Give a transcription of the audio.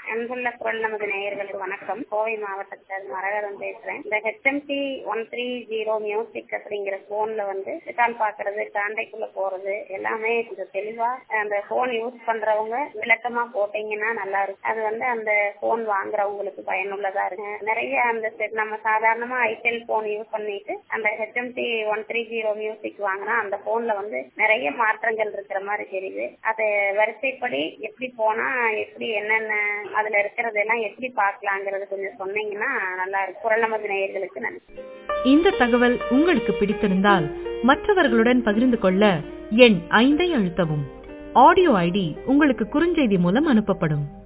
அன்புள்ள குரல் நமது நேயர்களுக்கு வணக்கம் கோவை மாவட்டத்தில் மரகதம் பேசுறேன் இந்த HMD one three zero music அப்படிங்கிற போன்ல வந்து ரிட்டான் பாக்குறது காண்டைக்குள்ள போறது எல்லாமே கொஞ்சம் தெளிவா அந்த போன் யூஸ் பண்றவங்க விளக்கமா போட்டீங்கன்னா நல்லா இருக்கும் அது வந்து அந்த போன் வாங்குறவங்களுக்கு பயனுள்ளதா இருக்கு நிறைய அந்த set நம்ம சாதாரணமா ஐடெல் போன் யூஸ் பண்ணிட்டு அந்த HMD one three zero music வாங்கினா அந்த போன்ல வந்து நிறைய மாற்றங்கள் இருக்கிற மாதிரி தெரியுது அதை வரிசைப்படி எப்படி போனா எப்படி என்னென்ன அதுல இருக்கிறதெல்லாம் எப்படி பார்க்கலாங்கிறது கொஞ்சம் சொன்னீங்கன்னா நல்லா இருக்கும் குரல் நமது நேயர்களுக்கு நன்றி இந்த தகவல் உங்களுக்கு பிடித்திருந்தால் மற்றவர்களுடன் பகிர்ந்து கொள்ள எண் ஐந்தை அழுத்தவும் ஆடியோ ஐடி உங்களுக்கு குறுஞ்செய்தி மூலம் அனுப்பப்படும்